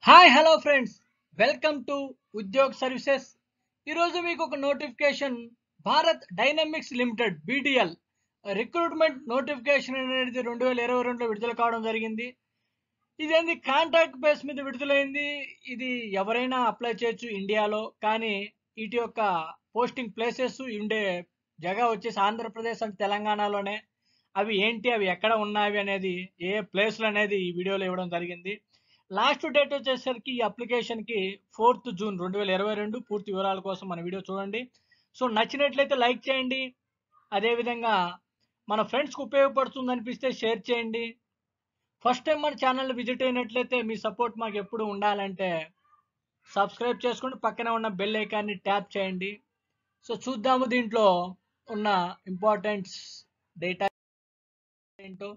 Hi hello friends welcome to Udyog services ఈరోజు మీకు ఒక notification Bharat Dynamics Limited BDL recruitment notification అనేది రెండు వేల ఇరవై రెండులో విడుదల కావడం జరిగింది ఇదేంది కాంట్రాక్ట్ బేస్ మీద విడుదలైంది ఇది ఎవరైనా అప్లై చేయొచ్చు ఇండియాలో కానీ వీటి యొక్క పోస్టింగ్ ప్లేసెస్ ఉండే జగ వచ్చేసి ఆంధ్రప్రదేశ్ అండ్ తెలంగాణలోనే అవి ఏంటి అవి ఎక్కడ ఉన్నాయి అనేది ఏ ప్లేస్లు అనేది ఈ వీడియోలో ఇవ్వడం జరిగింది లాస్ట్ డేట్ వచ్చేసరికి ఈ అప్లికేషన్కి ఫోర్త్ జూన్ రెండు వేల ఇరవై రెండు పూర్తి వివరాల కోసం మన వీడియో చూడండి సో నచ్చినట్లయితే లైక్ చేయండి అదేవిధంగా మన ఫ్రెండ్స్కి ఉపయోగపడుతుంది అనిపిస్తే షేర్ చేయండి ఫస్ట్ టైం మన ఛానల్ విజిట్ అయినట్లయితే మీ సపోర్ట్ మాకు ఎప్పుడు ఉండాలంటే సబ్స్క్రైబ్ చేసుకోండి పక్కనే ఉన్న బెల్ ఐకాన్ని ట్యాప్ చేయండి సో చూద్దాము దీంట్లో ఉన్న ఇంపార్టెంట్స్ డేటా ఏంటో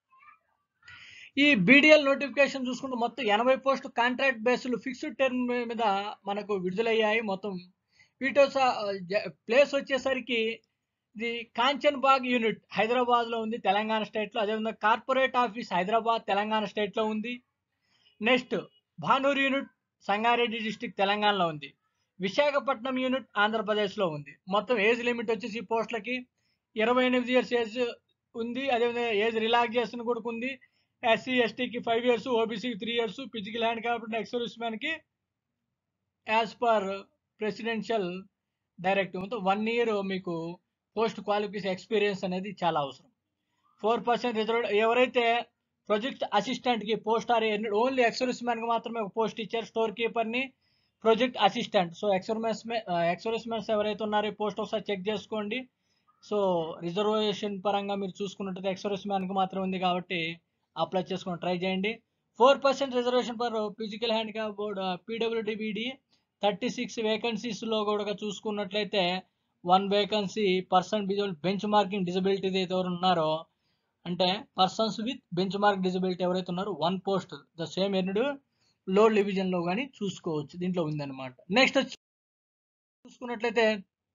ఈ బీడిఎల్ నోటిఫికేషన్ చూసుకుంటే మొత్తం ఎనభై పోస్ట్ కాంట్రాక్ట్ బేస్లు ఫిక్స్డ్ టర్మ్ మీద మనకు విడుదలయ్యాయి మొత్తం వీటి ప్లేస్ వచ్చేసరికి ఇది కాంచన్ బాగ్ యూనిట్ హైదరాబాద్లో ఉంది తెలంగాణ స్టేట్లో అదేవిధంగా కార్పొరేట్ ఆఫీస్ హైదరాబాద్ తెలంగాణ స్టేట్లో ఉంది next Bhanur unit Sangareddy district తెలంగాణలో ఉంది విశాఖపట్నం యూనిట్ ఆంధ్రప్రదేశ్లో ఉంది మొత్తం ఏజ్ లిమిట్ వచ్చేసి ఈ పోస్టులకి ఇరవై ఎనిమిది ఇయర్స్ ఏజ్ ఉంది అదేవిధంగా ఏజ్ రిలాక్సేషన్ కూడా ఉంది ఎస్సీ ఎస్టీకి ఫైవ్ ఇయర్స్ ఓబీసీకి త్రీ ఇయర్స్ ఫిజికల్ హ్యాండ్ కాబట్టి ఎక్స్ మ్యాన్కి యాజ్ పర్ ప్రెసిడెన్షియల్ డైరెక్టివ్ మొత్తం వన్ ఇయర్ మీకు పోస్ట్ క్వాలిఫికేషన్ ఎక్స్పీరియన్స్ అనేది చాలా అవసరం ఫోర్ పర్సెంట్ రిజర్వ్ ఎవరైతే ప్రొజెక్ట్ అసిస్టెంట్కి పోస్ట్ ఆర్ ఓన్లీ ఎక్సర్విస్ మ్యాన్కి మాత్రమే ఒక పోస్ట్ ఇచ్చారు స్టోర్ కీపర్ని ప్రొజెక్ట్ అసిస్టెంట్ సో ఎక్సర్మెస్ ఎక్సర్విస్ మ్యాన్స్ ఎవరైతే ఉన్నారో ఈ పోస్ట్ ఒకసారి చెక్ చేసుకోండి సో రిజర్వేషన్ పరంగా మీరు చూసుకున్నట్టు ఎక్సర్విస్ మ్యాన్కి మాత్రం ఉంది కాబట్టి అప్లై చేసుకొని ట్రై చేయండి four percent reservation per physical handicap board PWDBD thirty six వేకెన్సీస్లో కూడా చూసుకున్నట్లయితే one vacancy person benchmarking disability ఎవరు ఉన్నారో అంటే persons with benchmark disability ఎవరైతే ఉన్నారో వన్ పోస్ట్ ద సేమ్ ఎర్నుడు లో డివిజన్లో కానీ చూసుకోవచ్చు దీంట్లో ఉందన్నమాట నెక్స్ట్ వచ్చి చూసుకున్నట్లయితే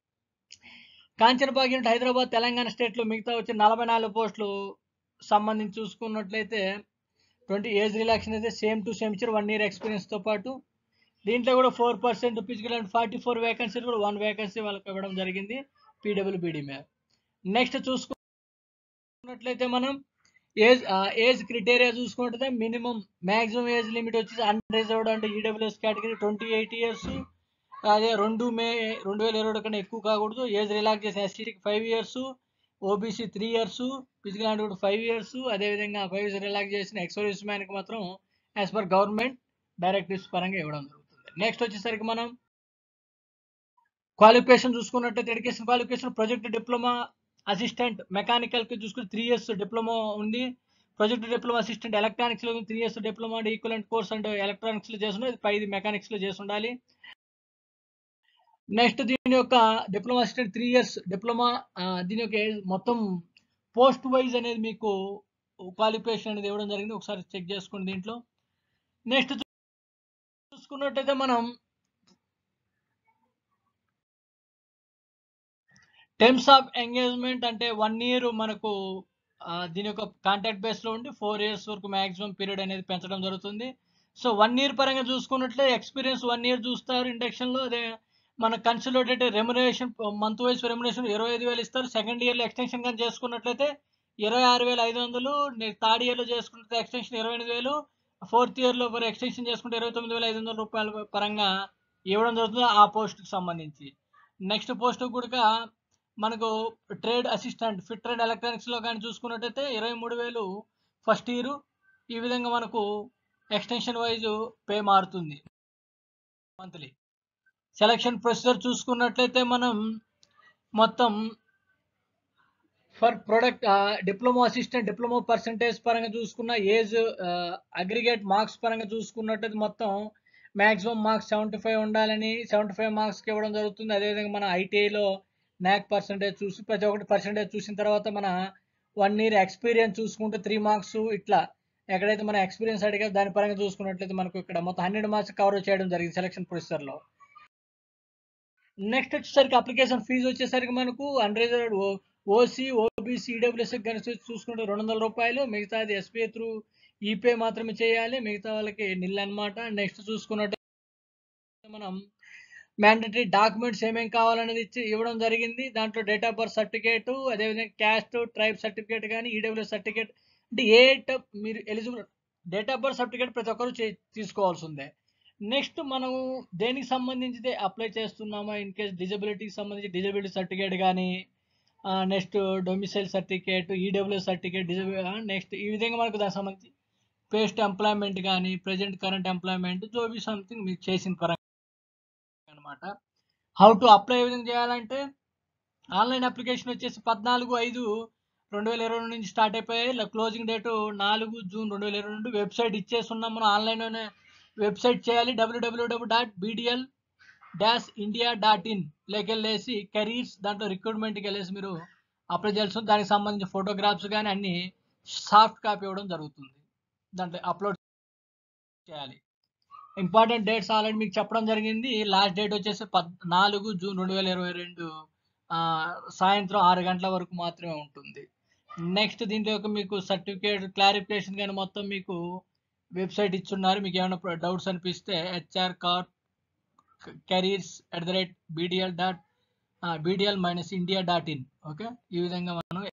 కాంచనబాగ్ యూనిట్ హైదరాబాద్ తెలంగాణ స్టేట్లో మిగతా వచ్చి నలభై నాలుగు పోస్టులు సంబంధించి చూసుకున్నట్లయితే ట్వంటీ ఏజ్ రిలాక్షన్ అయితే సేమ్ టు సేమ్ ఇచ్చారు వన్ ఇయర్ ఎక్స్పీరియన్స్తో పాటు దీంట్లో కూడా four percent physical and forty four vacancy కూడా వన్ వేకెన్సీ వాళ్ళకి ఇవ్వడం జరిగింది పీడబ్ల్యూబీడీ మీద నెక్స్ట్ చూసుకున్నట్లయితే మనం ఏజ్ ఏజ్ క్రిటేరియా చూసుకుంటే మినిమం మ్యాక్సిమం ఏజ్ లిమిట్ వచ్చేసి అన్రిజర్వ్డ్ అంటే EWS category twenty eight years అదే రెండు మే రెండు వేల ఇరవై కన్నా ఎక్కువ కాకూడదు ఏజ్ రిలాక్స్ చేసిన ఎస్టీకి five years OBC three years physical hand కూడా ఫైవ్ ఇయర్స్ అదేవిధంగా ఫైవ్ ఇయర్స్ రిలాక్స్ చేసిన ఎక్సర్వీస్ మ్యాన్కి మాత్రం యాజ్ పర్ గవర్నమెంట్ డైరెక్టివ్స్ పరంగా ఇవ్వడం జరుగుతుంది నెక్స్ట్ వచ్చేసరికి మనం క్వాలిఫికేషన్ చూసుకున్నట్టయితే education qualification project diploma assistant మెకానికల్కి చూసుకుని త్రీ ఇయర్స్ డిప్లొమా ఉంది ప్రాజెక్ట్ డిప్లొమా అసిస్టెంట్ ఎలక్ట్రానిక్స్లో three years diploma equivalent course and ఎలక్ట్రానిక్స్లో చేసి పైది మెకానిక్స్లో చేసి ఉండాలి నెక్స్ట్ దీని యొక్క diploma assistant three years diploma దీని యొక్క మొత్తం పోస్ట్ వైజ్ అనేది మీకు క్వాలిఫికేషన్ అనేది ఇవ్వడం జరిగింది ఒకసారి చెక్ చేసుకోండి దీంట్లో నెక్స్ట్ చూసుకున్నట్టయితే మనం టెమ్స్ ఆఫ్ ఎంగేజ్మెంట్ అంటే వన్ ఇయర్ మనకు దీని యొక్క కాంటాక్ట్ బేస్లో ఉండి ఫోర్ ఇయర్స్ వరకు మ్యాక్సిమం పీరియడ్ అనేది పెంచడం జరుగుతుంది సో వన్ ఇయర్ పరంగా చూసుకున్నట్లే ఎక్స్పీరియన్స్ వన్ ఇయర్ చూస్తారు ఇండక్షన్లో అదే మన consolidated remuneration month wise remuneration ఇరవై ఐదు వేలు ఇస్తారు సెకండ్ ఇయర్లో ఎక్స్టెన్షన్ కానీ చేసుకున్నట్లయితే ఇరవై ఆరు వేల ఐదు వందలు థర్డ్ ఇయర్లో చేసుకుంటే ఎక్స్టెన్షన్ ఇరవై ఎనిమిది వేలు ఫోర్త్ ఇయర్లో మరి ఎక్స్టెన్షన్ చేసుకుంటే ఇరవై తొమ్మిది వేల ఐదు వందల రూపాయల పరంగా ఇవ్వడం జరుగుతుంది ఆ పోస్ట్కి సంబంధించి నెక్స్ట్ పోస్ట్ కూడా మనకు ట్రేడ్ అసిస్టెంట్ ఫిట్ ట్రేడ్ ఎలక్ట్రానిక్స్లో కానీ చూసుకున్నట్టయితే ఇరవై మూడు వేలు ఫస్ట్ ఇయర్ ఈ విధంగా మనకు ఎక్స్టెన్షన్ వైజ్ పే మారుతుంది మంత్లీ సెలక్షన్ ప్రొసీజర్ చూసుకున్నట్లయితే మనం మొత్తం for product diploma assistant diploma percentage పరంగా చూసుకున్న ఏజ్ అగ్రిగేట్ మార్క్స్ పరంగా చూసుకున్నట్టయితే మొత్తం మ్యాక్సిమం మార్క్స్ సెవెంటీ ఫైవ్ ఉండాలని సెవెంటీ ఫైవ్ మార్క్స్కి ఇవ్వడం జరుగుతుంది అదేవిధంగా మన ఐటీఐలో న్యాక్ పర్సంటేజ్ చూసి ప్రతి ఒక్కటి పర్సంటేజ్ చూసిన తర్వాత మన వన్ ఇయర్ ఎక్స్పీరియన్స్ చూసుకుంటే త్రీ మార్క్స్ ఇట్లా ఎక్కడైతే మన ఎక్స్పీరియన్స్ అడిగా దాని పరంగా చూసుకున్నట్లయితే మనకు ఇక్కడ మొత్తం హండ్రెడ్ మార్క్స్ కవర్ చేయడం జరిగింది సెలక్షన్ ప్రొసీజర్లో నెక్స్ట్ వచ్చేసరికి అప్లికేషన్ ఫీజు వచ్చేసరికి మనకు అన్రిజర్వ్డ్ ఓసీ ఓబీసీ ఈడబ్ల్యూఎస్ కనుక చూసుకుంటే రెండు వందల రూపాయలు మిగతాది ఎస్బీఐ త్రూ ఈపే మాత్రమే చేయాలి మిగతా వాళ్ళకి నిల్ అన్నమాట నెక్స్ట్ చూసుకున్నట్టు మనం మ్యాండటరీ డాక్యుమెంట్స్ ఏమేమి కావాలనేది ఇచ్చి ఇవ్వడం జరిగింది దాంట్లో డేట్ ఆఫ్ బర్త్ సర్టిఫికేట్ అదేవిధంగా క్యాస్ట్ ట్రైబ్ సర్టిఫికేట్ కానీ ఈడబ్ల్యూ సర్టిఫికేట్ అంటే ఏ ట- మీరు eligible date of birth certificate ప్రతి ఒక్కరు చే- తీసుకోవాల్సిందే నెక్స్ట్ మనం దేనికి సంబంధించి అప్లై చేస్తున్నామో ఇన్ కేస్ డిజబిలిటీకి సంబంధించి డిజబిలిటీ సర్టిఫికేట్ కానీ next domicile certificate EW certificate disability next ఈ విధంగా మనకు దానికి సంబంధించి పేస్ట్ ఎంప్లాయ్మెంట్ కానీ present current employment job something మీకు చేసిన పరంగా అనమాట హౌ టు అప్లై ఏ విధంగా చేయాలంటే ఆన్లైన్ అప్లికేషన్ వచ్చేసి పద్నాలుగు ఐదు రెండు వేల ఇరవై రెండు నుంచి స్టార్ట్ అయిపోయాయి క్లోజింగ్ డేటు నాలుగు జూన్ రెండు వేల ఇరవై రెండు వెబ్సైట్ ఇచ్చేస్తున్నాం మనం ఆన్లైన్లోనే వెబ్సైట్ చేయాలి WWW dot BDL dash India dot in లేకెళ్ళేసి కెరీర్స్ దాంట్లో రిక్రూట్మెంట్కి వెళ్ళేసి మీరు అప్లై చేయాల్సి ఉంది. దానికి సంబంధించిన ఫోటోగ్రాఫ్స్ కానీ అన్ని సాఫ్ట్ కాపీ ఇవ్వడం జరుగుతుంది దాంట్లో అప్లోడ్ చేయాలి ఇంపార్టెంట్ డేట్స్ ఆల్రెడీ మీకు చెప్పడం జరిగింది లాస్ట్ డేట్ వచ్చేసి పద్ నాలుగు జూన్ రెండు వేల ఇరవై రెండు సాయంత్రం ఆరు గంటల వరకు మాత్రమే ఉంటుంది నెక్స్ట్ దీంట్లో యొక్క మీకు సర్టిఫికేట్ క్లారిఫికేషన్ కానీ మొత్తం మీకు వెబ్సైట్ ఇచ్చున్నారు మీకు ఏమైనా డౌట్స్ అనిపిస్తే HR car careers at the rate BDL dot BDL minus India dot in okay ఈ విధంగా మనం